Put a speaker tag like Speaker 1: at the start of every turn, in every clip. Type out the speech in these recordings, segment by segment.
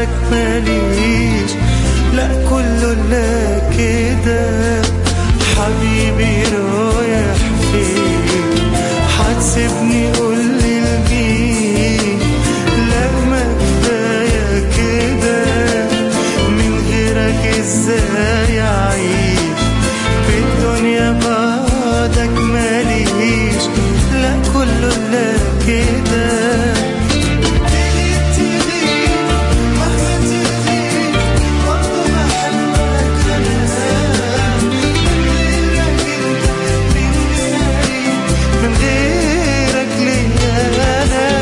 Speaker 1: بعدك ماليش لا كله لا كده حبيبي رايح فين هتسيبني قولي لمين لا ما كفاية كده من غيرك ازاي اعيش في الدنيا بعدك ماليش لا كله لا كده من غيرك ليا انا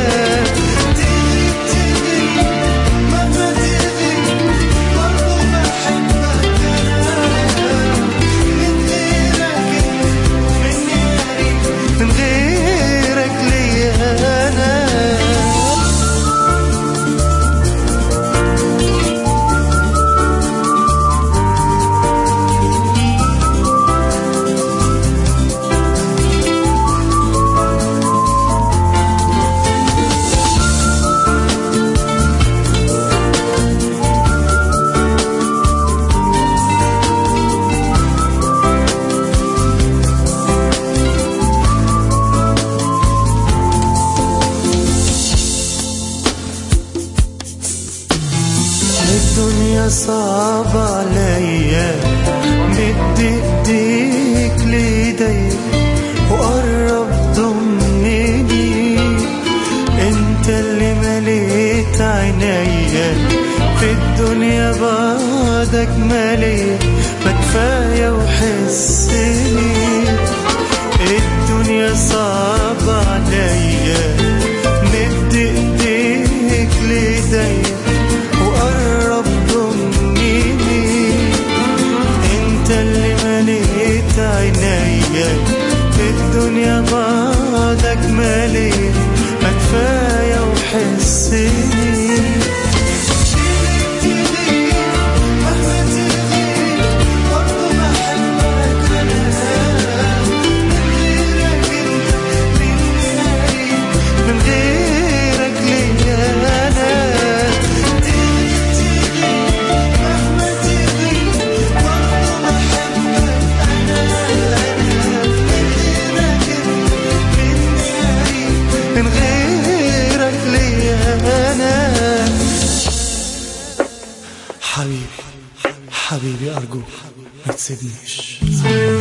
Speaker 1: من غيرك ليا انا الدنيا صعبة عليا مد ايديك ليدي وقرب ضمني انت اللي مليت عينيا في الدنيا بعدك مالية ما كفاية وحسني الدنيا صعبة عليا مد ايديك ليدي وقرب ضمني انت اللي مليت عينيا في الدنيا بعدك مالية ما كفاية وحسني من غيرك ليا انا من غيرك ليا انا حبيبي حبيبي ارجوك ما تسيبنيش